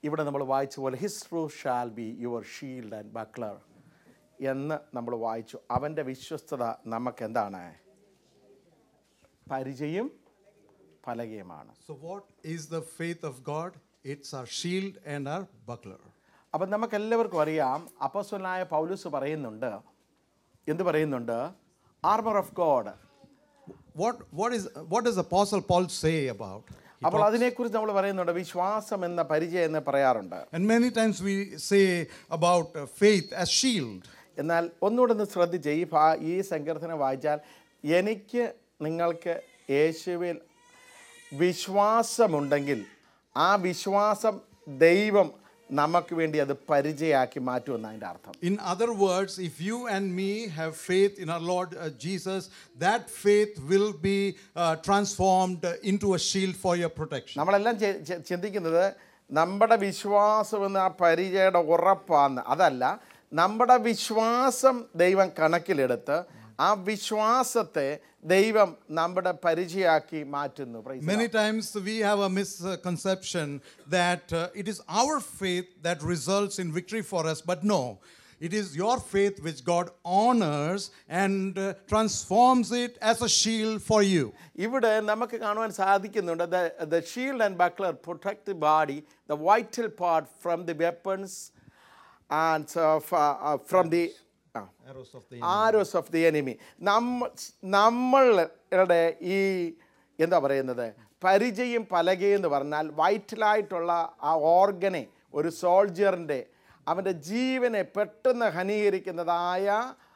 ഇവിടെ നമ്മൾ വായിച്ച പോലെ his truth shall be your shield and buckler എന്ന് നമ്മൾ വായിച്ചു അവൻ്റെ വിശ്വസ്തത നമുക്ക് എന്താണ് പരിചയം പലകയുമാണ് So, what is the faith of God? It's our shield and our buckler. അപ്പം നമുക്കെല്ലാവർക്കും അറിയാം അപ്പസ്വനായ പൗലൂസ് പറയുന്നുണ്ട് എന്ത് പറയുന്നുണ്ട് armour of God What, what, is, what does Apostle Paul say about? He അപ്പോൾ talks- അതിനെക്കുറിച്ച് നമ്മൾ പറയുന്നുണ്ട് വിശ്വാസം എന്ന പരിചയം എന്ന് പറയാറുണ്ട് and many times we say about uh, faith as shield. എന്നാൽ ഒന്നുകൂടെ ഒന്ന് ശ്രദ്ധിച്ച് ഈ ഭാ ഈ സങ്കീർത്തനം വായിച്ചാൽ എനിക്ക് നിങ്ങൾക്ക് യേശുവിൽ വിശ്വാസമുണ്ടെങ്കിൽ ആ വിശ്വാസം ദൈവം നമുക്ക് വേണ്ടി അത് പരിചയമാക്കി മാറ്റുമെന്ന് അതിൻ്റെ അർത്ഥം In other words, if you and me have faith in our Lord uh, Jesus, that faith will be uh, transformed uh, into a shield for your protection. നമ്മളെല്ലാം ചെ- ചെ- ചിന്തിക്കുന്നത് നമ്മുടെ വിശ്വാസം എന്ന ആ പരിചയയുടെ ഉറപ്പാന്ന് അതല്ല നമ്മുടെ വിശ്വാസം ദൈവം കണക്കിലെടുത്ത് ആ വിശ്വാസത്തെ ദൈവം നമ്മുടെ പരിചയമാക്കി മാറ്റുന്നു Praise the Many Lord. times we have a misconception that uh, it is our faith that results in victory for us, but no. It is your faith which God honors and uh, transforms it as a shield for you. ഇവിടെ നമുക്ക് കാണുവാൻ സാധിക്കുന്നുണ്ട് the shield and buckler protect the body the vital part from the weapons and from the Arrows of the arrows of the enemy നമ്മ നമ്മളുടെ ഈ എന്താ പറയുന്നത് പരിചയം പലകയും എന്ന് പറഞ്ഞാൽ വൈറ്റലായിട്ടുള്ള ആ ഓർഗനെ ഒരു സോൾജിയറിൻ്റെ അവൻ്റെ ജീവനെ പെട്ടെന്ന് ഹനീകരിക്കുന്നതായ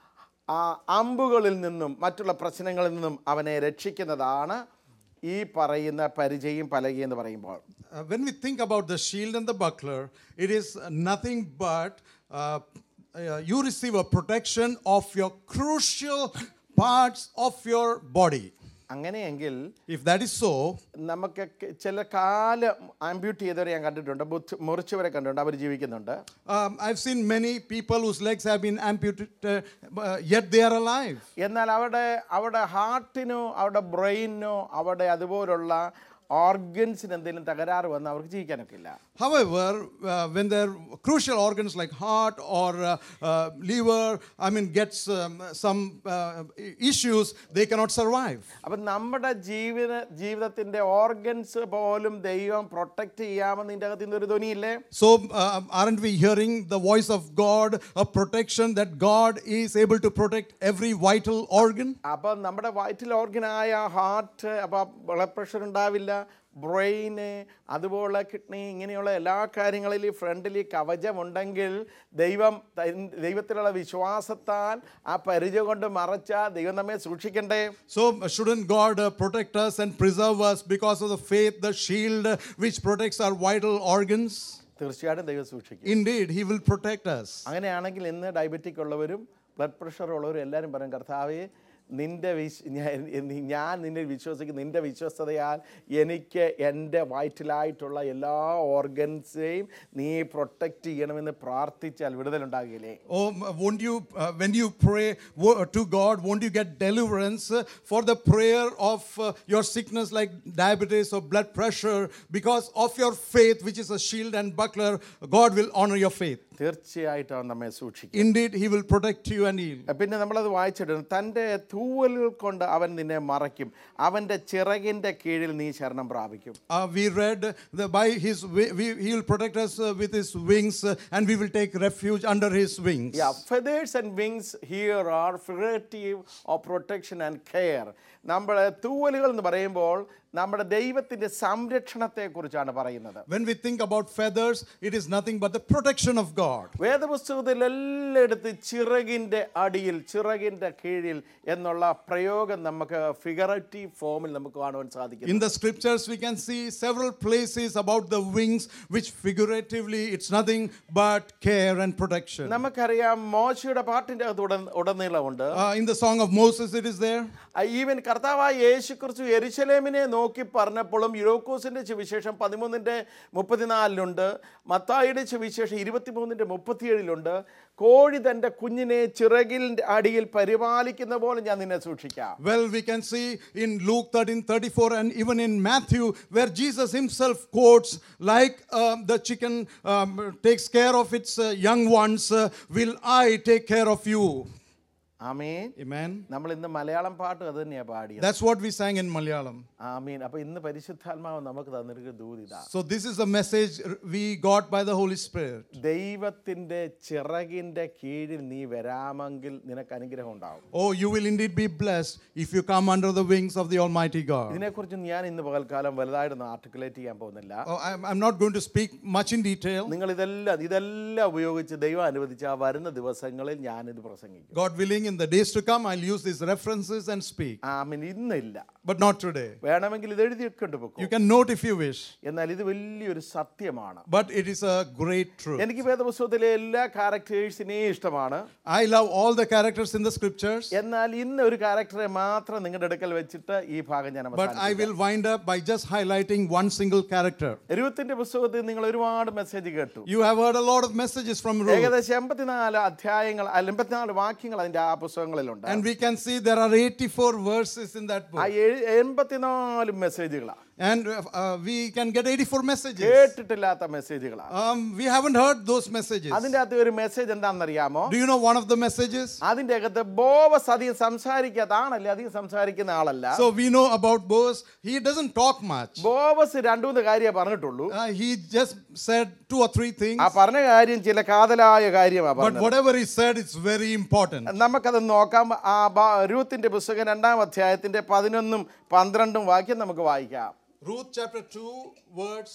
ആ അമ്പുകളിൽ നിന്നും മറ്റുള്ള പ്രശ്നങ്ങളിൽ നിന്നും അവനെ രക്ഷിക്കുന്നതാണ് ഈ പറയുന്ന പരിചയം പലകയും എന്ന് പറയുമ്പോൾ Uh, when we think about the shield and the buckler, it is uh, nothing but uh, uh, you receive a protection of your crucial parts of your body. അങ്ങനെയെങ്കിൽ If that is so, നമുക്ക് ചില കാല് ആംബ്യൂട്ട് ചെയ്തവരെ ഞാൻ കണ്ടിട്ടുണ്ട് ബുദ്ധ- മുറിച്ചവരെ കണ്ടിട്ടുണ്ട് അവർ ജീവിക്കുന്നുണ്ട് um, I've seen many people whose legs have been amputated, uh, yet they are alive. എന്നാൽ അവിടെ അവിടെ ഹാർട്ടിനോ അവിടെ ബ്രെയിനോ അവിടെ അതുപോലുള്ള ഓർഗൻസിന് എന്തെങ്കിലും തകരാറ് വന്നാൽ അവർക്ക് ജീവിക്കാനൊക്കെ ഇല്ല However, uh, when their crucial organs like heart or uh, uh, liver, I mean, gets um, some uh, issues, they cannot survive. അപ്പം നമ്മുടെ ജീവിത ജീവിതത്തിൻ്റെ ഓർഗൻസ് പോലും ദൈവം പ്രൊട്ടക്റ്റ് ചെയ്യാമെന്ന് ഇതിൻ്റെ അകത്ത് നിന്ന് ഒരു ധ്വനിയില്ലേ So, uh, aren't we hearing the voice of God, a protection that God is able to protect every vital organ? അപ്പം നമ്മുടെ വയറ്റിൽ ഓർഗനായ ഹാർട്ട് അപ്പോൾ ബ്ലഡ് പ്രഷർ ഉണ്ടാവില്ല ബ്രെയിന് അതുപോലെ കിഡ്നി ഇങ്ങനെയുള്ള എല്ലാ കാര്യങ്ങളിലും ഫ്രണ്ടിൽ കവചമുണ്ടെങ്കിൽ ദൈവം തൻ- ദൈവത്തിലുള്ള വിശ്വാസത്താൽ ആ പരിചയം കൊണ്ട് മറച്ച ദൈവം നമ്മെ സൂക്ഷിക്കണ്ടേ So, uh, shouldn't God uh, protect us and preserve us because of the faith, the shield uh, which protects our vital organs? തീർച്ചയായിട്ടും ദൈവം സൂക്ഷിക്കും Indeed, He will protect us. അങ്ങനെയാണെങ്കിൽ ഇന്ന് ഡയബറ്റിക് ഉള്ളവരും ബ്ലഡ് പ്രഷർ ഉള്ളവരും എല്ലാവരും പറയും കർത്താവേ നിന്റെ വിശ് ഞാൻ ഞാൻ നിന്നെ വിശ്വസിക്കുന്ന നിന്റെ വിശ്വസ്തതയാൽ എനിക്ക് എൻ്റെ വയറ്റിലായിട്ടുള്ള എല്ലാ ഓർഗൻസെയും നീ പ്രൊട്ടക്റ്റ് ചെയ്യണമെന്ന് പ്രാർത്ഥിച്ചാൽ വിടുതലുണ്ടാകില്ലേ Oh, m- won't you, uh, when you pray wo- to God, won't you get deliverance uh, for the prayer of uh, your sickness like diabetes or blood pressure? Because of your faith, which is a shield and buckler, God will honor your faith. തീർച്ചയായിട്ടും അവൻ നമ്മെ സൂക്ഷിക്കും Indeed, He will protect you and heal. പിന്നെ നമ്മളത് വായിച്ചിടും തൻ്റെ തൂവലുകൾ കൊണ്ട് അവൻ നിന്നെ മറയ്ക്കും അവൻ്റെ ചിറകിൻ്റെ കീഴിൽ നീ ശരണം പ്രാപിക്കും Uh, we read the, by His, wi- we, He will protect us uh, with His wings, uh, and we will take refuge under His wings. Yeah, feathers and wings here are figurative of protection and care. നമ്മുടെ തൂവലുകൾ എന്ന് പറയുമ്പോൾ നമ്മുടെ ദൈവത്തിൻ്റെ സംരക്ഷണത്തെക്കുറിച്ചാണ് പറയുന്നത് When we think about feathers, it is nothing but the protection of God. വേദപുസ്തകത്തിൽ എല്ലായിടത്തും ചിറകിൻ്റെ അടിയിൽ ചിറകിൻ്റെ കീഴിൽ എന്നുള്ള പ്രയോഗം നമുക്ക് ഫിഗറേറ്റീവ് ഫോമിൽ നമുക്ക് കാണുവാൻ സാധിക്കും In the scriptures, we can see several places about the wings, which figuratively it's nothing but care and protection. നമുക്കറിയാം മോശയുടെ പാട്ടിൻ്റെ അകത്ത് ഉട ഉടനീളമുണ്ട് Uh, in the Song of Moses, it is there. Even കർത്താവായ യേശു കുറിച്ച് എരിശലേമിനെ നോക്കി പറഞ്ഞപ്പോഴും യുരോക്കോസിൻ്റെ സുവിശേഷം പതിമൂന്നിൻ്റെ മുപ്പത്തിനാലിലുണ്ട് മത്തായിയുടെ സുവിശേഷം ഇരുപത്തിമൂന്നിൻ്റെ മുപ്പത്തിയേഴിലുണ്ട് കോഴി തൻ്റെ കുഞ്ഞിനെ ചിറകിൽ അടിയിൽ പരിപാലിക്കുന്ന പോലെ ഞാൻ നിന്നെ സൂക്ഷിക്കാം Well, we can see in Luke 13 34 and even in Matthew, where Jesus himself quotes, like um, the chicken um, takes care of its uh, young ones, uh, will I take care of you. Amin Amen. നമ്മൾ ഇന്ന് മലയാളം പാട്ട് അത് തന്നെയാണ് പാടിയത് That's what we sang in Malayalam. ആമീൻ അപ്പൊ ഇന്ന് പരിശുദ്ധാത്മാവ് നമുക്ക് തന്നിരിക്കുന്ന ദൂതിത So, this is the message we got by the Holy Spirit. ദൈവത്തിന്റെ ചിറകിന്റെ കീഴിൽ നീ വരാമെങ്കിൽ നിനക്ക് അനുഗ്രഹം ഉണ്ടാവും Oh, you will indeed be blessed if you come under the wings of the Almighty God. ഇതിനെക്കുറിച്ച് ഞാൻ ഇന്ന് പകൽക്കാലം വലുതായിട്ടൊന്നും ആർട്ടിക്കുലേറ്റ് ചെയ്യാൻ പോകുന്നില്ല Oh, I'm, I'm not going to speak much in detail. നിങ്ങൾ ഇതെല്ലാം ഇതെല്ലാം ഉപയോഗിച്ച് ദൈവം അനുവദിച്ച ആ വരുന്ന ദിവസങ്ങളിൽ ഞാനിത് പ്രസംഗിക്കും God willing, in the days to come, I'll use these references and speak. ആമീൻ ഇന്നില്ല But not today. വേണമെങ്കിൽ ഇത് എഴുതിയൊക്കെ ഉണ്ട് പൊക്കോ You can note if you wish. എന്നാൽ ഇത് വലിയൊരു സത്യമാണ് But it is a great truth. എനിക്ക് വേദപുസ്തകത്തിലെ എല്ലാ ക്യാരക്ടേഴ്സിനെയും ഇഷ്ടമാണ് I love all the characters in the scriptures, എന്നാൽ ഇന്ന് ഒരു ക്യാരക്ടറെ മാത്രം നിങ്ങളുടെ അടുക്കൽ വെച്ചിട്ട് ഈ ഭാഗം ഞാൻ but I അവസാനിപ്പിക്കാം. will wind up by just highlighting one single character. രൂത്തിന്റെ പുസ്തകത്തിൽ നിങ്ങൾ ഒരുപാട് മെസ്സേജ് കേട്ടു You have heard a lot of messages from Ruth, ഏകദേശം എൺപത്തിനാല് അധ്യായങ്ങൾ അല്ല എൺപത്തിനാല് വാക്യങ്ങൾ അതിന്റെ ആ പുസ്തകങ്ങളിലുണ്ട് and we can see there are 84 verses in that ആ book. എഴ്- എൺപത്തിനാല് മെസ്സേജുകളാണ് And uh, uh, we can get 84 messages. കേട്ടിട്ടില്ലാത്ത മെസ്സേജുകളാണ് Um, we haven't heard those messages. അതിന്റെ അകത്ത് ഒരു മെസ്സേജ് എന്താണെന്നറിയാമോ Do you know one of the messages? അതിന്റെ അകത്ത് ബോവസ് അധികം സംസാരിക്കാത്ത ആണല്ലേ അധികം സംസാരിക്കുന്ന ആളല്ല So we know about Boaz. He doesn't talk much. Boaz രണ്ടു മൂന്ന് കാര്യമേ പറഞ്ഞിട്ടുള്ളൂ Uh, he just said two or three things. ആ പറഞ്ഞ കാര്യം ചില കാതലായ കാര്യമാണ് But പറഞ്ഞത് whatever he said, it's very important. നമുക്കത് നോക്കാം ആ ബ- രൂത്തിന്റെ പുസ്തകം രണ്ടാം അധ്യായത്തിന്റെ പതിനൊന്നും പന്ത്രണ്ടും വാക്യം നമുക്ക് വായിക്കാം Ruth chapter 2, words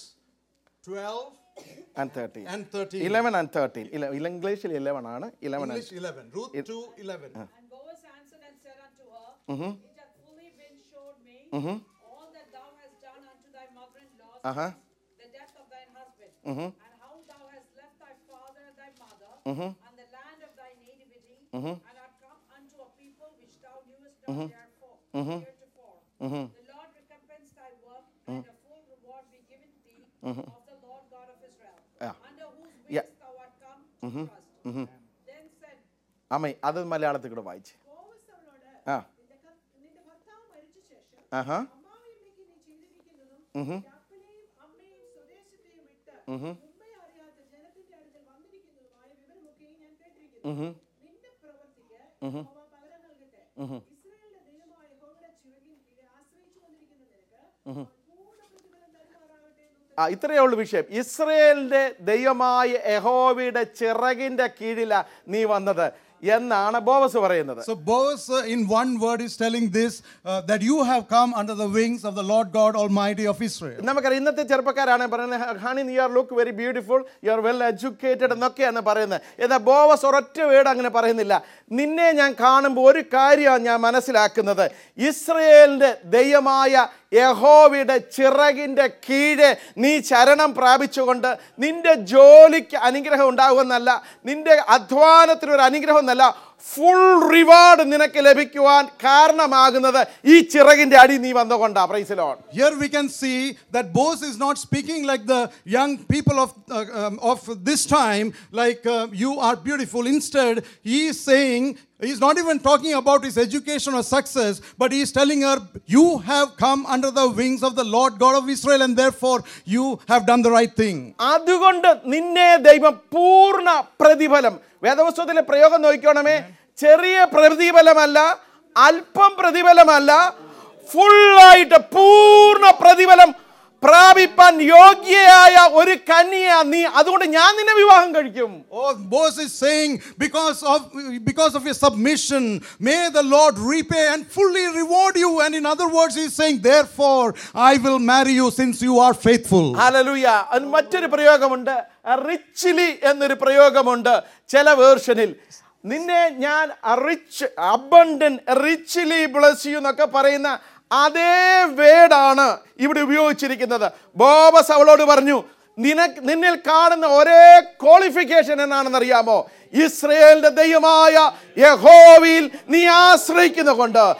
12 and thirteen and 13. Eleven and thirteen ഇംഗ്ലീഷിൽ ഇലവൻ ആണ് eleven English 11. Ruth 2, 11. And Boaz answered and said unto her, It hath fully been showed me all that thou hast done unto thy mother-in-law Uh-huh. since the death of thine husband, and how thou hast left thy father and thy mother, and the land of thy nativity, and art come unto a people which thou knewest not therefore, heretofore. The Lord recompense thy work, and a full reward be given thee of the Lord God of Israel, Yeah. under whose wings Yeah. thou art come to trust. Then said അമ്മ അത് മലയാളത്തിൽ കൂടെ വായിച്ച് ബോവസ് അവളോട് ആ നിന്റെ ക- നിന്റെ ഭർത്താവ് മരിച്ച ശേഷം ആഹാ അമ്മാവിയമ്മയ്ക്ക് നീ ചെയ്തിരിക്കുന്നതും അപ്പനെയും അമ്മയും സ്വദേശത്തെയും വിട്ട് മുമ്പേ അറിയാത്ത ജനത്തിന്റെ അടുക്കൽ വന്നിരിക്കുന്നതുമായ വിവരമൊക്കെയും ഞാൻ കേട്ടിരിക്കുന്നു നിന്റെ പ്രവൃത്തിക്ക് യഹോവ പകരം നൽകട്ടെ ഇസ്രായേലിന്റെ ദൈവമായ യഹോവയുടെ ചിറകിൻ കീഴെ ആശ്രയിച്ചു കൊണ്ടിരിക്കുന്ന നിനക്ക് പൂർണ്ണ പ്രതിഫലം തരുമാറാകട്ടെ എന്ന് ഉത്തരം ആ ഇത്രയേ ഉള്ളൂ വിഷയം ഇസ്രയേലിന്റെ ദൈവമായ യഹോവയുടെ ചിറകിന്റെ കീഴിലാ നീ വന്നത് എന്നാണ് ബോവസ് പറയുന്നത് So Boaz, uh, in one word, is telling this uh, that you have come under the wings of the Lord God Almighty of Israel. നമുക്കറിയാം ഇന്നത്തെ ചെറുപ്പക്കാരാണ് പറയുന്നത് honey you are look very beautiful you are well educated എന്നൊക്കെയാണ് പറയുന്നത് എന്നാൽ ബോവസ് ഒരൊറ്റ word അങ്ങനെ പറയുന്നില്ല നിന്നെ ഞാൻ കാണുമ്പോൾ ഒരു കാര്യമാണ് ഞാൻ മനസ്സിലാക്കുന്നത് ഇസ്രയേലിൻ്റെ ദൈവമായ യഹോവയുടെ ചിറകിൻ്റെ കീഴെ നീ ശരണം പ്രാപിച്ചുകൊണ്ട് നിന്റെ ജോലിക്ക് അനുഗ്രഹം ഉണ്ടാകുമെന്നല്ല നിന്റെ അധ്വാനത്തിനൊരു അനുഗ്രഹം എന്നല്ല ഫുൾ റിവാർഡ് നിനക്ക് ലഭിക്കുവാൻ കാരണമാകുന്നത് ഈ ചിറകിൻ്റെ അടി നീ വന്നുകൊണ്ടാ പ്രൈസിലോൺ Here we can see that Boaz is not speaking like the young people of, uh, um, of this time, like uh, you are beautiful. Instead, he is saying, he's not even talking about his education or success, but he is telling her, You have come under the wings of the Lord God of Israel, and therefore you have done the right thing. അതുകൊണ്ട് നിന്നെ ദൈവം പൂർണ്ണ പ്രതിഫലം വേദവസ്തുത്തിലെ പ്രയോഗം നോക്കിക്കോണമേ ചെറിയ പ്രതിഫലമല്ല അല്പം പ്രതിഫലമല്ല ഫുള്ളായിട്ട് പൂർണ്ണ പ്രതിഫലം പ്രാപിപ്പാൻ യോഗ്യയായ ഒരു കന്യ നീ അതുകൊണ്ട് ഞാൻ നിന്നെ വിവാഹം കഴിക്കും Oh, Boaz is saying, because of, because of your submission, may the Lord repay and fully reward you. And in other words, he's saying, therefore, I will marry you since you are faithful. ഹലലുയ അതിന് മറ്റൊരു പ്രയോഗമുണ്ട് richly എന്നൊരു പ്രയോഗമുണ്ട് ചില വേർഷനിൽ നിന്നെ ഞാൻ rich abundant richly bless you എന്നൊക്കെ പറയുന്ന അതേ വേടാണ് ഇവിടെ ഉപയോഗിച്ചിരിക്കുന്നത് ബോബസ് അവളോട് പറഞ്ഞു നിനക്ക് നിന്നിൽ കാണുന്ന ഒരേ ക്വാളിഫിക്കേഷൻ എന്നാണെന്ന് അറിയാമോ ഇസ്രയേലിന്റെ ദൈവമായ യഹോവയിൽ നീ ആശ്രയിക്കുന്ന കൊണ്ട്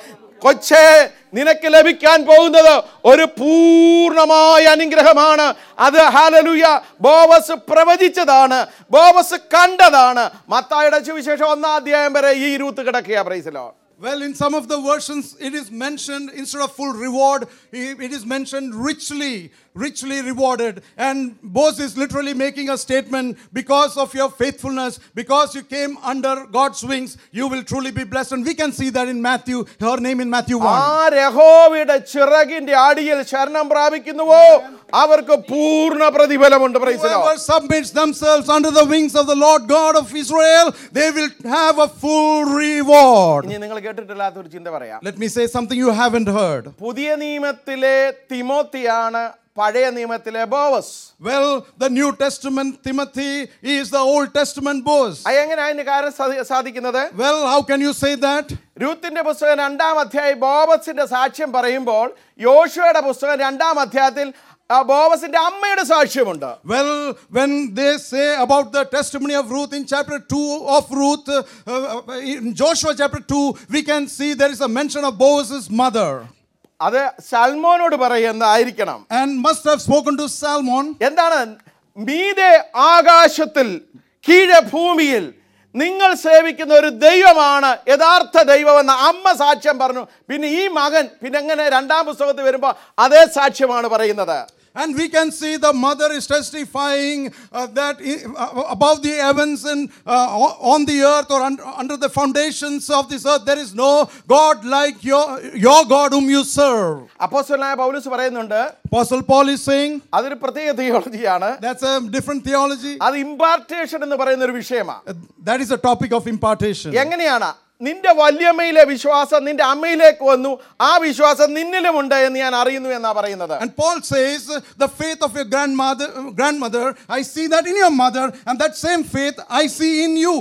കൊച്ചേ നിനക്ക് ലഭിക്കാൻ പോകുന്നത് ഒരു പൂർണ്ണമായ അനുഗ്രഹമാണ് അത് ഹാലലുയ ബോവസ് പ്രവചിച്ചതാണ് ബോവസ് കണ്ടതാണ് മത്തായുടെ സുവിശേഷം ഒന്നാം അധ്യായം വരെ ഈ ഇരുത്ത് കിടക്കുക പ്രൈസിലോ Well, in some of the versions, it is mentioned instead of full reward, i- it is mentioned richly, richly rewarded. And Boaz is literally making a statement because of your faithfulness, because you came under God's wings, you will truly be blessed. And we can see that in Matthew, her name in Matthew 1. ആ രഹോവയുടെ ചിറകിന്റെ അടിയിൽ ശരണം പ്രാപിക്കുന്നുവോ അവർക്ക് പൂർണ്ണ പ്രതിഫലമുണ്ട് പ്രൈസിലോ Whoever submits themselves under the wings of the Lord God of Israel, they will have a full reward. ഇനി നിങ്ങൾ കേട്ടിട്ടില്ലാത്ത ഒരു ചിന്ത പറയാം Let me say something you haven't heard. പുതിയ നിയമത്തിലെ തിമോത്തിയാണ് പഴയ നിയമത്തിലെ Boaz Well, the New Testament, Timothy, is the Old Testament Boaz. എങ്ങനെ അതിന് കാരണം സാധി- സാധിക്കുന്നത് Well, how can you say that? രൂത്തിന്റെ പുസ്തകം രണ്ടാം അധ്യായം ബോബസിന്റെ സാക്ഷ്യം പറയുമ്പോൾ യോശുവയുടെ പുസ്തകം രണ്ടാം അധ്യായത്തിൽ ആ ബോബസിന്റെ അമ്മയുടെ സാക്ഷ്യമുണ്ട് Well, when they say about the testimony of Ruth in chapter 2 of Ruth, uh, uh, in Joshua chapter 2, we can see there is a mention of Boaz's mother. അത് സൽമോനോട് പറയുന്നതായിരിക്കണം And must have spoken to Salmon. എന്താണ് മീതെ ആകാശത്തിൽ കീഴെ ഭൂമിയിൽ നിങ്ങൾ സേവിക്കുന്ന ഒരു ദൈവമാണ് യഥാർത്ഥ ദൈവമെന്ന് അമ്മ സാക്ഷ്യം പറഞ്ഞു പിന്നെ ഈ മകൻ പിന്നെ എങ്ങനെ രണ്ടാം പുസ്തകത്തിൽ വരുമ്പോൾ അതേ സാക്ഷ്യമാണ് പറയുന്നത് And we can see the mother is testifying uh, that i- uh, above the heavens and uh, o- on the earth or un- under the foundations of this earth, there is no God like your, your God whom you serve. അപ്പോസ്തലനായ പൗലൂസ് പറയുന്നുണ്ട് Apostle Paul is saying അതൊരു പ്രത്യേക തിയോളജിയാണ് that's a different theology. അത് impartation എന്ന് പറയുന്ന ഒരു വിഷയമാണ് Uh, That is a topic of impartation. എങ്ങനെയാണ് നിന്റെ വല്യമ്മയിലെ വിശ്വാസം നിന്റെ അമ്മയിലേക്ക് വന്നു ആ വിശ്വാസം നിന്നിലുമുണ്ട് എന്ന് ഞാൻ അറിയുന്നു എന്നാ പറയുന്നത് And Paul says, uh, the faith of your grandmother, uh, grandmother, I see that in your mother, and that same faith I see in you.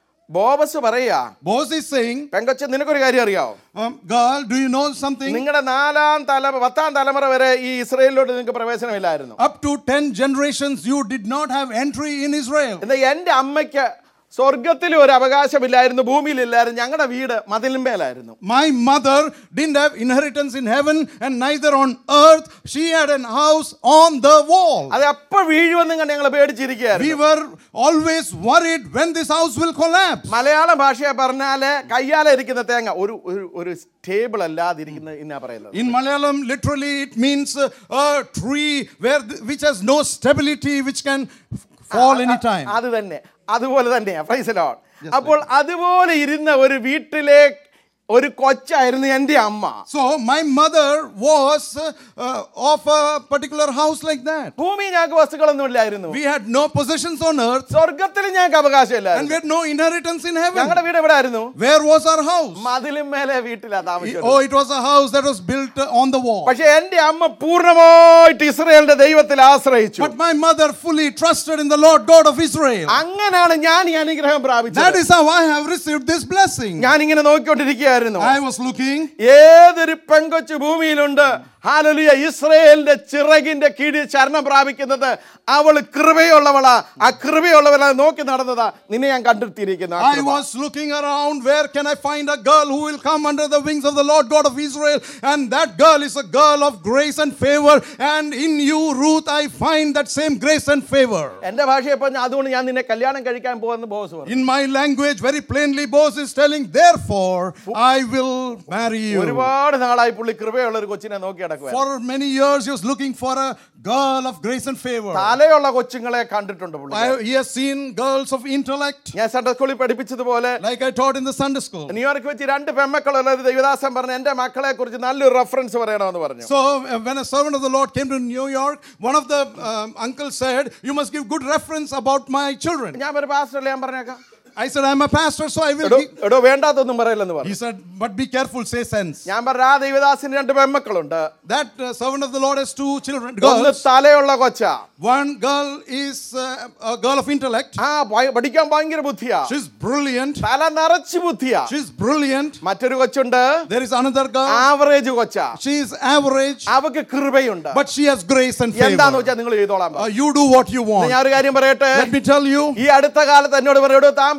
ബോബസ് പറയാ Boaz is saying, പെങ്കൊച്ച് നിനക്കൊരു കാര്യം അറിയാവോ um, girl, do you know something? നിങ്ങളുടെ നാലാം തല പത്താം തലമുറ വരെ ഈ ഇസ്രയേലിലോട്ട് നിങ്ങൾക്ക് പ്രവേശനമില്ലായിരുന്നു Up to 10 generations, you did not have entry in Israel. എന്നാൽ എൻ്റെ അമ്മയ്ക്ക് സ്വർഗത്തിലും ഒരു അവകാശമില്ലായിരുന്നു ഭൂമിയിലില്ലായിരുന്നു ഞങ്ങളുടെ വീട് മതിലിന്മേലായിരുന്നു My mother didn't have inheritance in heaven and neither on earth. She had an house on the wall. അത് എപ്പോ വീഴുമെന്നും കണ്ട് ഞങ്ങൾ We പേടിച്ചിരിക്കുകയായിരുന്നു were always worried when this house will collapse. മലയാള ഭാഷയെ പറഞ്ഞാല് കയ്യാലെ ഇരിക്കുന്ന തേങ്ങ ഒരു ഒരു ഒരു സ്റ്റേബിൾ അല്ലാതിരിക്കുന്ന എന്നാ പറയുന്നത് In Malayalam, literally, it means uh, a tree where th- which has no stability, which can f- fall anytime. അത് തന്നെ അതുപോലെ തന്നെയാ പ്രൈസലോ അപ്പോൾ അതുപോലെ ഇരുന്ന ഒരു വീട്ടിലെ ഒരു കൊച്ചായിരുന്നു എൻ്റെ അമ്മ So my mother was uh, uh, of a particular house like that. ഭൂമി ഞങ്ങൾക്ക് വസ്തുക്കളൊന്നും ഇല്ലായിരുന്നു We had no possessions on earth സ്വർഗത്തിൽ ഞങ്ങൾക്ക് and we അവകാശമില്ലായിരുന്നു had no inheritance in heaven. ഞങ്ങളുടെ വീട് എവിടെ ആയിരുന്നു Where was our house? മതിലും മേലെ വീട്ടിലാ താമസിച്ചത് Oh, it was a house that was built uh, on the wall. പക്ഷെ എൻ്റെ അമ്മ പൂർണ്ണമായിട്ട് ഇസ്രയേലിന്റെ ദൈവത്തിൽ ആശ്രയിച്ചു But my mother fully trusted in the Lord God of Israel. അങ്ങനെയാണ് ഞാൻ ഈ അനുഗ്രഹം That പ്രാപിച്ചത് is how I have received this blessing. ഞാൻ ഇങ്ങനെ നോക്കിക്കൊണ്ടിരിക്കുകയായിരുന്നു I was looking. ഏതൊരു പെങ്കൊച്ചു ഭൂമിയിലുണ്ട് ഹാലലിയ ഇസ്രയേലിന്റെ ചിറകിന്റെ കീഴിൽ ശരണം പ്രാപിക്കുന്നത് അവൾ കൃപയുള്ളവളാ ആ കൃപയുള്ളവളാ നോക്കി നടന്നതാ നിന്നെ ഞാൻ കണ്ടെത്തിയിരിക്കുന്നു ആ I കൃപ. was looking around where can I find a girl who will come under the wings of the Lord God of Israel and that girl is a girl of grace and favor and in you Ruth I find that same grace and favor. എന്റെ ഭാഷയെ പറഞ്ഞ അതുകൊണ്ട് ഞാൻ നിന്നെ കല്യാണം കഴിക്കാൻ പോകുന്ന boss പറഞ്ഞു In my language very plainly Boaz is telling therefore I will marry you. ഒരുപാട് നാളായി പുള്ളി കൃപയുള്ള ഒരു കൊച്ചിനെ നോക്കി നടക്കുക For many years he was looking for a girl of grace and favor. തലയുള്ള കൊച്ചുങ്ങളെ കണ്ടിട്ടുണ്ട് പുള്ളി I, he has seen girls of intellect ഞാൻ സൺഡേ സ്കൂളിൽ പഠിപ്പിച്ചതുപോലെ like I taught in the Sunday school. New York വെച്ച് രണ്ട് പെമ്മക്കളുള്ള ഒരു ദൈവദാസൻ പറഞ്ഞു എന്റെ മക്കളെ കുറിച്ച് നല്ലൊരു റെഫറൻസ് പറയണമെന്ന് പറഞ്ഞു So uh, when a servant of the Lord came to New York, one of the um, uncles said, "You must give good reference about my children." ഞാൻ ഒരു പാസ്റ്റർ ഞാൻ പറഞ്ഞേക്കാം I said, "I'm a pastor, so I will." എടോ Give. എടോ വേണ്ടാത്തൊന്നും പറയില്ലെന്ന് പറഞ്ഞു He said, "But be careful, say sense." ഞാൻ പറഞ്ഞ ആ ദൈവദാസിന് രണ്ട് പെമ്മക്കളുണ്ട് That uh, servant of the Lord has two children, ഒന്ന് girls. തലയുള്ള കൊച്ച One girl is uh, a girl of intellect. ആ ഭയ- പഠിക്കാൻ ഭയങ്കര ബുദ്ധിയാ She's brilliant. തല നിറച്ച് ബുദ്ധിയാ She's brilliant. മറ്റൊരു കൊച്ചുണ്ട് There is another girl. Average കൊച്ച She is average, അവക്ക് കൃപയുണ്ട് but she has grace and എന്താന്ന് favor. വെച്ചാൽ നിങ്ങൾ ചെയ്തോളാം Uh, you do what you ഞാൻ want. ഒരു കാര്യം പറയട്ടെ Let me tell you. ഈ അടുത്ത കാലത്ത് എന്നോട് പറയടോ താൻ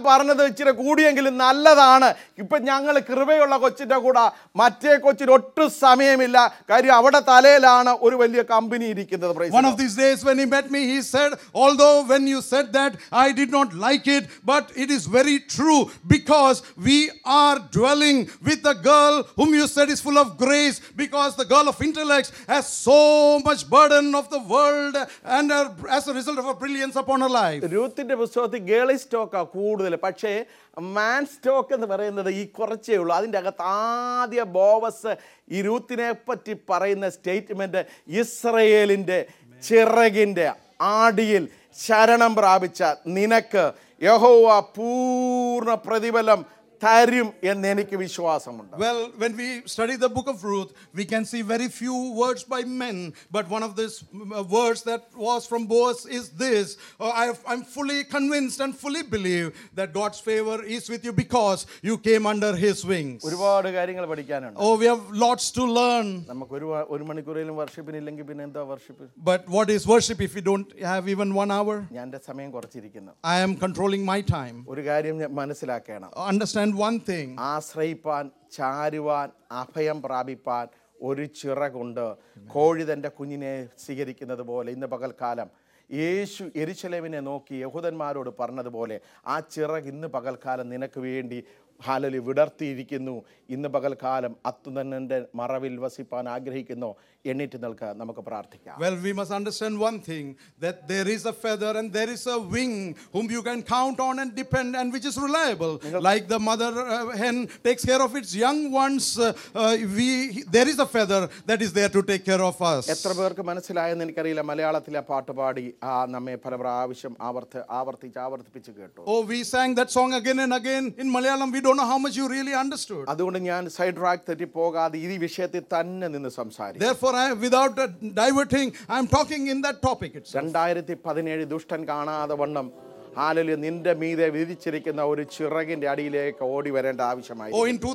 പറഞ്ഞത് ഇച്ചിരി കൂടിയെങ്കിലും നല്ലതാണ് ഇപ്പം ഞങ്ങൾ കൃപയുള്ള കൊച്ചിൻ്റെ കൂടെ മറ്റേ കൊച്ചിന് ഒട്ടും സമയമില്ല കാര്യം അവിടെ തലയിലാണ് ഒരു വലിയ കമ്പനി ഇരിക്കുന്നത് praise the One Lord. of these days, when he met me, he said, Although when you said that, I did not like it, but it is very true because we are dwelling with a girl whom you said is full of grace, because the girl of intellects has so much burden of the world and her, as a result of her brilliance upon her life. രൂത്തിന്റെ പുസ്തകത്തിൽ ഗേളി സ്റ്റോക്കാണ് കൂടുതൽ പക്ഷേ മാൻ stock എന്ന് പറയുന്നത് ഈ കുറച്ചേ ഉള്ളൂ അതിൻ്റെ അകത്ത് ആദ്യ ബോവസ് ഈ രൂത്തിനെ പറ്റി പറയുന്ന സ്റ്റേറ്റ്മെൻറ്റ് ഇസ്രയേലിൻ്റെ ചിറകിൻ്റെ ആടിയിൽ ശരണം പ്രാപിച്ച നിനക്ക് യഹോവ പൂർണ്ണ പ്രതിഫലം തരും എന്ന് എനിക്ക് വിശ്വാസമുണ്ട് Well, when we study the book of Ruth, we can see very few words by men, but one of these uh, words that was from Boaz is this uh, I, I'm fully convinced and fully believe that God's favor is with you because you came under his wings. ഒരുപാട് കാര്യങ്ങൾ പഠിക്കാനുണ്ട് Oh, we have lots to learn. നമുക്ക് ഒരു വ- ഒരു മണിക്കൂറിലും വർഷിപ്പിനില്ലെങ്കിൽ പിന്നെ എന്താ worship But what is worship if we don't have even one hour? ഞാൻ എൻ്റെ സമയം കുറച്ചിരിക്കുന്നു I am controlling my time. ഒരു കാര്യം ഞാൻ മനസ്സിലാക്കണം Understand one thing ആശ്രയിപ്പാൻ ചാരുവാൻ അഭയം പ്രാപിപ്പാൻ ഒരു ചിറകുണ്ട് കോഴി തൻ്റെ കുഞ്ഞിനെ സ്വീകരിക്കുന്നത് പോലെ ഇന്ന് പകൽക്കാലം യേശു എരിശലേമിനെ നോക്കി യഹൂദന്മാരോട് പറഞ്ഞതുപോലെ ആ ചിറക് ഇന്ന് പകൽക്കാലം നിനക്ക് വേണ്ടി ഹാലലി വിടർത്തിയിരിക്കുന്നു ഇന്ന് പകൽക്കാലം അത്തുതന്നൻ്റെ മറവിൽ വസിപ്പാൻ ആഗ്രഹിക്കുന്നു എണ്ണീറ്റ് നിൽക്കുക നമുക്ക് പ്രാർത്ഥിക്കാം Well, we must understand one thing that there is a feather and there is a wing whom you can count on and depend and which is reliable. Like the mother uh, hen takes care of its young ones, uh, uh, we, there is a feather that is there to take care of us. എത്ര പേർക്ക് മനസ്സിലായെന്ന് എനിക്കറിയില്ല മലയാളത്തിലെ പാട്ടുപാടി ആ നമ്മെ പല പ്രാവശ്യം ആവർത്തി ആവർത്തിച്ച് ആവർത്തിപ്പിച്ച് കേട്ടു Oh, we sang that song again and again in Malayalam. We don't know how much you really understood. അതുകൊണ്ട് ഞാൻ സൈഡ് ട്രാക്ക് തെറ്റി പോകാതെ ഈ വിഷയത്തിൽ തന്നെ നിന്ന് സംസാരിക്കും Therefore, I, without uh, diverting, I'm talking in that topic itself. രണ്ടായിരത്തി പതിനേഴ് ദുഷ്ടൻ കാണാതെ വണ്ണം ഹാലലി നിന്റെ മീതെ വിധിച്ചിരിക്കുന്ന ഒരു ചിറകിന്റെ അടിയിലേക്ക് ഓടി വരേണ്ട ആവശ്യമായി Oh, in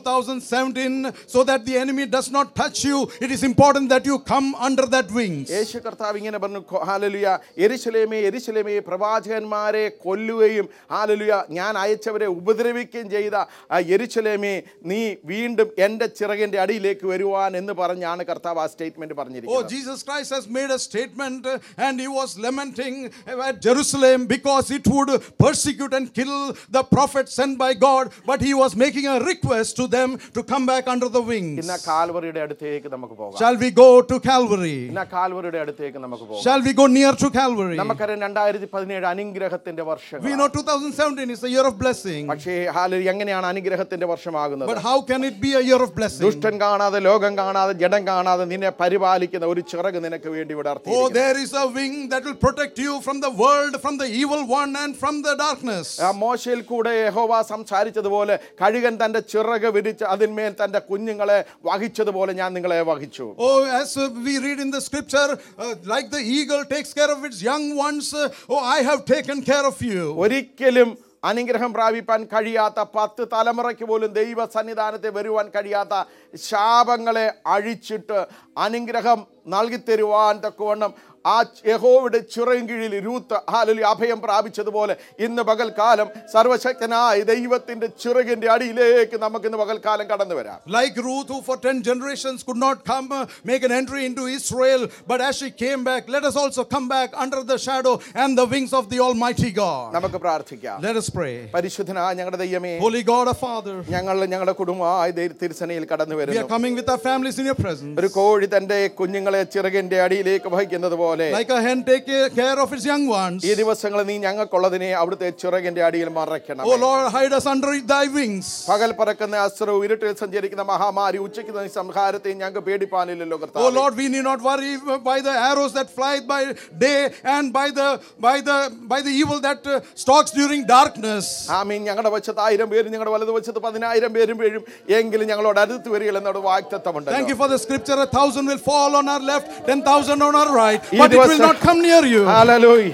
2017, so that the enemy does not touch you, it is important that you come under that wings. യേശു കർത്താവ് ഇങ്ങനെ പറഞ്ഞു കൊ- ഹാലലുയ എരിശലേമേ എരിശലേമേ പ്രവാചകന്മാരെ കൊല്ലുകയും ഹാലലുയ ഞാൻ അയച്ചവരെ ഉപദ്രവിക്കുകയും ചെയ്ത ആ എരിശലേമേ നീ വീണ്ടും എൻ്റെ ചിറകിൻ്റെ അടിയിലേക്ക് വരുവാൻ എന്ന് പറഞ്ഞാണ് കർത്താവ് ആ സ്റ്റേറ്റ്മെന്റ് Oh, പറഞ്ഞിരിക്കുന്നത് Jesus Christ has made a statement uh, and he was lamenting at Jerusalem because it would persecute and kill the prophets sent by God, but he was making a request to them to come back under the wings. ഇന്ന കാൽവറിയുടെ അടുത്തേക്ക് നമുക്ക് പോകാം Shall we go to Calvary? ഇന്ന കാൽവറിയുടെ അടുത്തേക്ക് നമുക്ക് പോകാം Shall we go near to Calvary? നമുക്കറിയാം രണ്ടായിരത്തി പതിനേഴ് അനുഗ്രഹത്തിന്റെ വർഷം We know 2017 is a year of blessing, പക്ഷേ ഹാലലി എങ്ങനെയാണ് അനുഗ്രഹത്തിന്റെ വർഷമാകുന്നത് but how can it be a year of blessing? ദുഷ്ടൻ കാണാതെ ലോകം കാണാതെ ജഡം കാണാതെ നിന്നെ പരിപാലിക്കുന്ന ഒരു ചിറക് നിനക്ക് വേണ്ടി വിടർത്തി Oh, there is a wing that will protect you from the world, from the evil one, and from the darkness. ആ മോശയിൽ കൂടെ യഹോവ സംസാരിച്ചതുപോലെ കഴുകൻ തന്റെ ചിറക് വിരിച്ച് അതിന്മേൽ തന്റെ കുഞ്ഞുങ്ങളെ വഹിച്ചതുപോലെ ഞാൻ നിങ്ങളെ വഹിച്ചു Oh, as uh, we read in the scripture, uh, like the eagle takes care of its young ones, uh, oh, I have taken care of you. ഒരിക്കലും അനുഗ്രഹം പ്രാപിപ്പാൻ കഴിയാത്ത പത്ത് തലമുറയ്ക്ക് പോലും ദൈവ സന്നിധാനത്തെ വരുവാൻ കഴിയാത്ത ശാപങ്ങളെ അഴിച്ചിട്ട് അനുഗ്രഹം നൽകിത്തരുവാൻ തക്കവണ്ണം ആ യഹോവയുടെ ചിറയും കീഴിൽ രൂത്ത് ഹാലലി അഭയം പ്രാപിച്ചതുപോലെ ഇന്ന് പകൽക്കാലം സർവശക്തനായ ദൈവത്തിന്റെ ചിറകിന്റെ അടിയിലേക്ക് നമുക്ക് ഇന്ന് പകൽക്കാലം കടന്നു വരാം Like Ruth, who for 10 generations could not come, uh, make an entry into Israel, but as she came back, let us also come back under the shadow and the wings of the Almighty God. നമുക്ക് പ്രാർത്ഥിക്കാം Let us pray. പരിശുദ്ധനായ ഞങ്ങളുടെ ദൈവമേ Holy God, our Father, ഞങ്ങൾ ഞങ്ങളുടെ കുടുംബമായ ദൈ- തിരുസനയിൽ കടന്നു we are വരുന്നു coming with our families in your presence. ഒരു കോഴി തന്റെ കുഞ്ഞുങ്ങളെ ചിറകിന്റെ അടിയിലേക്ക് വഹിക്കുന്നത് പോലെ Like a hen take care of its young ones. ഈ ദിവസങ്ങളിൽ നീ ഞങ്ങൾക്കുള്ളതിനെ അവിടുത്തെ ചിറകിന്റെ അടിയിൽ മറയ്ക്കണം Oh Lord, hide us under thy wings. പകൽ പറക്കുന്ന അസ്ത്രവും ഇരുട്ടിൽ സഞ്ചരിക്കുന്ന മഹാമാരി ഉച്ചയ്ക്ക് നീ സംഹാരത്തെയും ഞങ്ങൾക്ക് പേടിപ്പാനില്ലല്ലോ Oh കർത്താവേ. Lord, we need not worry by the arrows that fly by day and by the by the by the evil that uh, stalks during darkness. ആമീൻ ഞങ്ങളുടെ വശത്ത് ആയിരം പേരും ഞങ്ങളുടെ വലത് വശത്ത് പതിനായിരം പേരും വീഴും എങ്കിലും ഞങ്ങളോട് അടുത്ത് വരിക എന്നോട് വാക്തത്വമുണ്ട് Thank you for the scripture. A thousand will fall on our left, ten thousand on our right, ഈ but it will ദിവസം- not come near you. ഹല്ലേലൂയ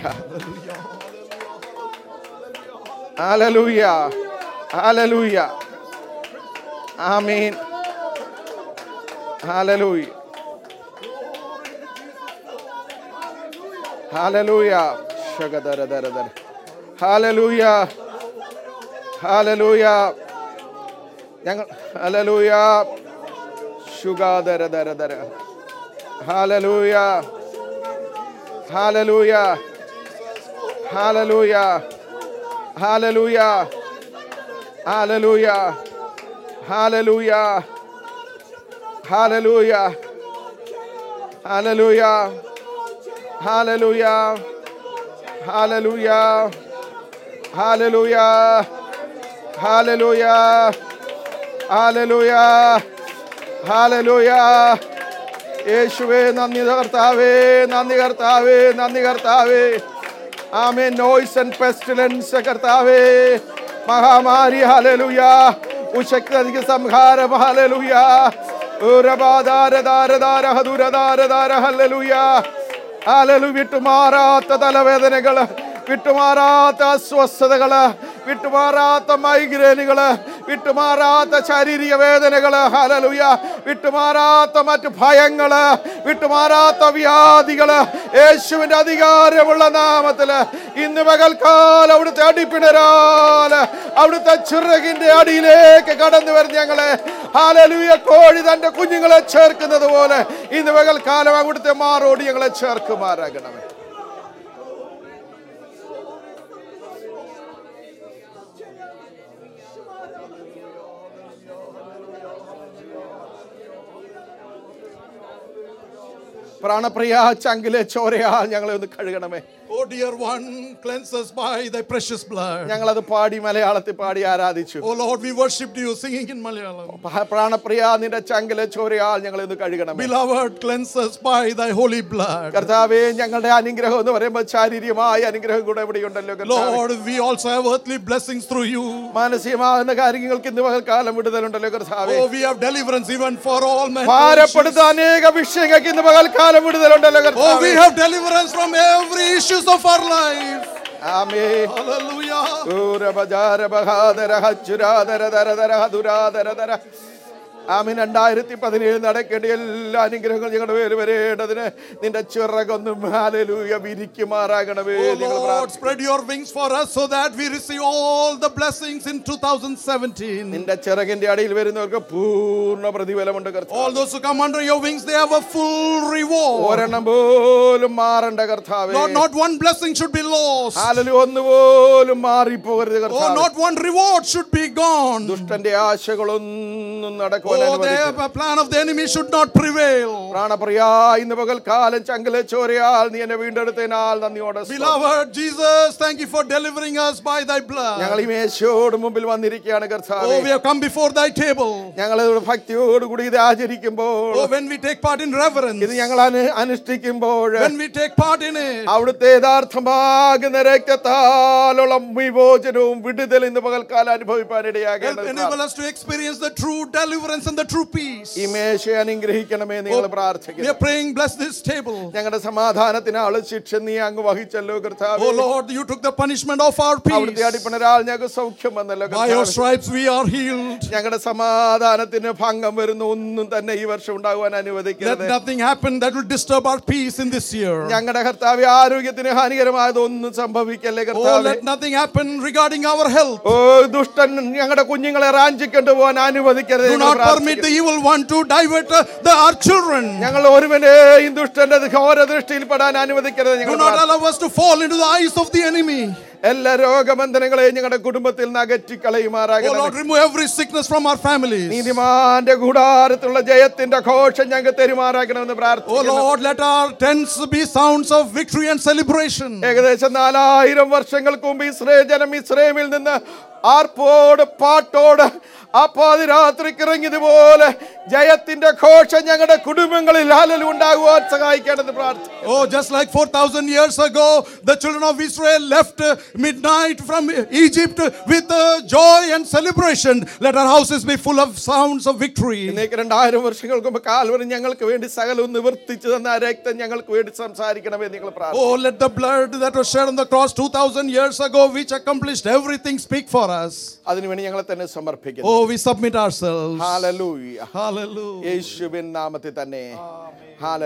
ഹല്ലേലൂയ ഹല്ലേലൂയ ആമീൻ ഹല്ലേലൂയ ഹല്ലേലൂയ ശകദരദരദര ഹല്ലേലൂയ ഹാലലൂയ ഞങ്ങൾ ഹലലൂയ ശുഗാദര ദര ദര ഹാലലൂയ ഹാലലൂയ ഹാലലൂയ ഹാലലൂയ ഹാലലൂയ ഹാലലൂയ ഹാലലൂയ ഹാലലൂയ ഹാലലൂയ ഹാലലൂയ ഹാലലൂയ ഹാലലൂയ ഹാലലൂയ ഹാലലൂയ യേശുവേ നന്ദി കർത്താവേ നന്ദി കർത്താവേ നന്ദി കർത്താവേ ആമേ നോയ്സ് ആൻഡ് പെസ്റ്റിലൻസ് കർത്താവേ മഹാമാരി ഹാലലൂയ ഉശക്തിക്ക് സംഹാരം ഹാലലൂയ ഹാലലു വിട്ടുമാറാത്ത തലവേദനകള് വിട്ടുമാറാത്ത അസ്വസ്ഥതകള് വിട്ടുമാറാത്ത മൈഗ്രെയിനുകള് വിട്ടുമാറാത്ത ശാരീരിക വേദനകള് ഹലലുയ വിട്ടുമാറാത്ത മറ്റു ഭയങ്ങള് വിട്ടുമാറാത്ത വ്യാധികള് യേശുവിന്റെ അധികാരമുള്ള നാമത്തില് ഇന്ന് പകൽക്കാലം അവിടുത്തെ അടിപ്പിണരാല് അവിടുത്തെ ചിറകിന്റെ അടിയിലേക്ക് കടന്നു വരുന്ന ഞങ്ങളെ ഹാലലുയ കോഴി തന്റെ കുഞ്ഞുങ്ങളെ ചേർക്കുന്നത് പോലെ ഇന്ന് പകൽക്കാലം അവിടുത്തെ മാറോട് ഞങ്ങളെ ചേർക്കുമാറാകണമേ പ്രാണപ്രിയ ചങ്കിലെ ചോരയാ ഞങ്ങളെ ഒന്ന് കഴുകണമേ Oh, dear one, cleanse us by thy precious blood. ഞങ്ങളത് പാടി മലയാളത്തിൽ പാടി ആരാധിച്ചു Oh, Lord, we worshipped you singing in Malayalam. പ- പ്രാണപ്രിയ നിന്റെ ചങ്കിലെ ചോരയാൽ ഞങ്ങളെ ഒന്ന് കഴുകണമേ Beloved, cleanse us by thy holy blood. കർത്താവേ ഞങ്ങളുടെ അനുഗ്രഹം എന്ന് പറയുമ്പോൾ ശാരീരികമായ അനുഗ്രഹം കൂടെ ഇവിടെയുണ്ടല്ലോ കർത്താവേ. Lord, we also have earthly blessings through you. മാനസികമാകുന്ന കാര്യങ്ങൾക്ക് ഇന്ന് പകൽക്കാലം വിടുതലുണ്ടല്ലോ കർത്താവേ Oh, we have deliverance even for all men. ഭാരപ്പെടുത്ത അനേക വിഷയങ്ങൾക്ക് ഇന്ന് പകൽക്കാലം വിടുതലുണ്ടല്ലോ Oh, we കർത്താവേ have deliverance from every issues of our life. ആമേ Hallelujah. ആമീൻ രണ്ടായിരത്തി പതിനേഴ് നടക്കേണ്ട എല്ലാ അനുഗ്രഹങ്ങളും ഞങ്ങളുടെ പേര് വരേണ്ടതിന് നിന്റെ ചിറകൊന്നും ഹാലലൂയ വിരിക്കുമാറാകണമേ Oh ഞങ്ങൾ Lord, പ്രാർത്ഥിക്കുന്നു. spread your wings for us so that we receive all the blessings in 2017. നിന്റെ ചിറകിന്റെ അടിയിൽ വരുന്നവർക്ക് പൂർണ്ണ പ്രതിഫലമുണ്ട് കർത്താവ് All those who come under your wings, they have a full reward. ഒരെണ്ണം പോലും മാറണ്ട കർത്താവേ Lord, not one blessing should be lost. ഹാലലു ഒന്നുപോലും മാറിപ്പോകരുത് Oh, കർത്താവ് not one reward should be gone. ദുഷ്ടന്റെ ആശകളൊന്നും നടക്കുവാൻ Oh, അനുവദിക്കരുത്. the plan of the enemy should not prevail. പ്രാണപ്രിയാ ഇന്ന് പകൽക്കാലം ചങ്കലെ ചോരയാൽ നീ എന്നെ വീണ്ടെടുത്തതിനാൽ നന്ദിയോടെ സ്തോത്രം. Beloved Jesus, thank you for delivering us by thy ഞങ്ങൾ blood. ഈ മേശയോട് മുമ്പിൽ വന്നിരിക്കുകയാണ് കർത്താവേ Oh, we have come before thy table. ഞങ്ങൾ ഭക്തിയോടുകൂടി ഇത് ആചരിക്കുമ്പോൾ Oh, when we take part in reverence, ഇത് ഞങ്ങൾ Anu- അനുഷ്ഠിക്കുമ്പോൾ when we take part in it, അവിടുത്തെ യഥാർത്ഥമാകുന്ന രക്തത്താലുള്ള വിമോചനവും വിടുതൽ ഇന്ന് പകൽക്കാലം അനുഭവിപ്പാൻ help ഇടയാകേണ്ടത് enable us to experience the true deliverance and the true peace. ഈ മേശയെ അനുഗ്രഹിക്കണമേ നിങ്ങൾ We പ്രാർത്ഥിക്കുന്നു are praying, bless this table. ഞങ്ങളുടെ സമാധാനത്തിന് ആള് ശിക്ഷ നീ അങ്ങ് വഹിച്ചല്ലോ കർത്താവ് Oh Lord, you took the punishment of our അവിടുത്തെ peace. അടിപ്പണരാൾ ഞങ്ങൾക്ക് സൗഖ്യം വന്നല്ലോ By your കർത്താവേ. stripes we are healed. ഞങ്ങളുടെ സമാധാനത്തിന് ഭംഗം വരുന്ന ഒന്നും തന്നെ ഈ വർഷം ഉണ്ടാകുവാൻ Let അനുവദിക്കരുത് nothing happen that will disturb our peace in this year. ഞങ്ങളുടെ കർത്താവ് ആരോഗ്യത്തിന് ഹാനികരമായത് ഒന്നും സംഭവിക്കല്ലേ Oh, കർത്താവ് let nothing happen regarding our health. ഓ ദുഷ്ടൻ ഞങ്ങളുടെ കുഞ്ഞുങ്ങളെ റാഞ്ചിക്കൊണ്ടു പോകാൻ അനുവദിക്കരുത് Do ഞങ്ങൾ not permit പ്രാർത്ഥിക്കുന്നു. the evil one to divert uh, the, our children. ഞങ്ങൾ ഒരുവനെയും ദുഷ്ടന്റെ ഘോര ദൃഷ്ടിയിൽ പെടാൻ അനുവദിക്കരുത് Do ഞങ്ങൾ not പ്രാർത്ഥിക്കുന്നു. allow us to fall into the eyes of the enemy. എല്ലാ രോഗബന്ധനങ്ങളെയും ഞങ്ങളുടെ കുടുംബത്തിൽ നിന്ന് Oh അകറ്റിക്കളയുമാറാകണം Lord, remove every sickness from our families. നീതിമാന്റെ കൂടാരത്തിലുള്ള ജയത്തിന്റെ ഘോഷം ഞങ്ങൾക്ക് തെരുമാറാക്കണമെന്ന് Oh പ്രാർത്ഥിക്കുന്നു Lord, let our tents be sounds of victory and celebration. ഏകദേശം നാലായിരം വർഷങ്ങൾക്ക് മുമ്പ് ഇസ്രയേൽ ജനം ഇസ്രയേമിൽ നിന്ന് ആർപ്പോട് പാട്ടോട് ആ പാതിരാത്രിക്ക് ഇറങ്ങിയതുപോലെ ജയത്തിന്റെ ഘോഷം ഞങ്ങളുടെ കുടുംബങ്ങളിൽ ഹാലലും ഉണ്ടാകുവാൻ സഹായിക്കണമെന്ന് പ്രാർത്ഥിക്കുന്നു Oh, just like 4,000 years ago, the children of Israel left uh, midnight from Egypt with uh, joy and celebration. Let our houses be full of sounds of victory. ഇന്നേക്ക് രണ്ടായിരം വർഷങ്ങൾക്ക് മുമ്പ് കാൽവരി ഞങ്ങൾക്ക് വേണ്ടി സകലവും നിവർത്തിച്ചു തന്ന ആ രക്തം ഞങ്ങൾക്ക് വേണ്ടി സംസാരിക്കണമെന്ന് നിങ്ങൾ പ്രാർത്ഥിക്കുന്നു Oh, let the blood that was shed on the cross 2,000 years ago, which accomplished everything, speak for us. അതിനുവേണ്ടി ഞങ്ങളെ തന്നെ സമർപ്പിക്കുന്നു Oh, we submit ourselves. ഹാലലൂയ Hallelujah. യേശുവിൻ നാമത്തിൽ തന്നെ ഹാല